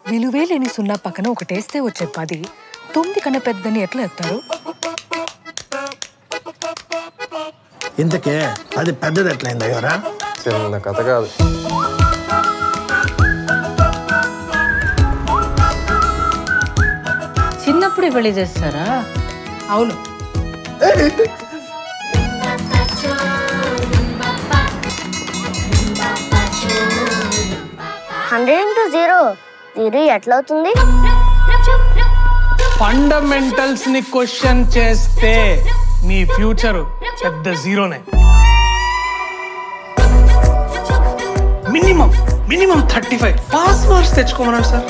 విలువే లేని సున్నా పక్కన ఒకటేస్తే వచ్చే పది తొమ్మిది కన్నా పెద్దని ఎట్లా చెప్తారు ఇంతకే అది పెద్దది ఎట్లయింది అయ్యోరా చిన్న కథ కాదు చిన్నప్పుడే పెళ్లి చేస్తారా అవును హండ్రెడ్ ఇంటూ జీరో జీరో ఎట్లా అవుతుంది ఫండమెంటల్స్ ని క్వశ్చన్ చేస్తే మీ ఫ్యూచర్ పెద్ద జీరోనే minimum minimum thirty five pass marks తెచ్చుకోమన్నాడు సార్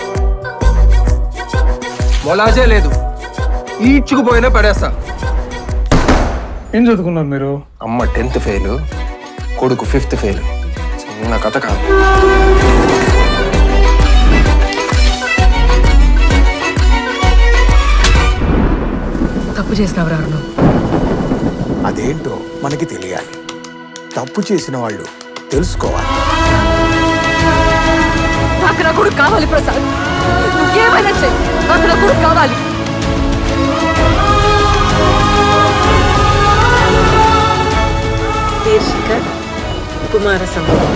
మొలాజే లేదు ఈడ్చుకుపోయినా పడేస్తా ఏం చదువుకున్నారు మీరు అమ్మ టెన్త్ ఫెయిల్ కొడుకు ఫిఫ్త్ ఫెయిల్ చిన్న కథ కాదు తప్పు చేసినవరా నువ్వు అదేంటో మనకి తెలియాలి తప్పు చేసిన వాళ్ళు తెలుసుకోవాలి నాకు నా కొడుకు కావాలి ప్రసాద్ నువ్వేమైనా చెయ్యి నాకు నా కొడుకు కావాలి శీర్షిక కుమార సంభవం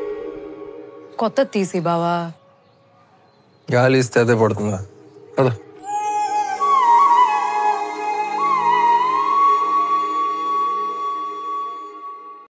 కొత్త తీసి బావా గాలి ఇస్తే అదే పడుతుందా కదా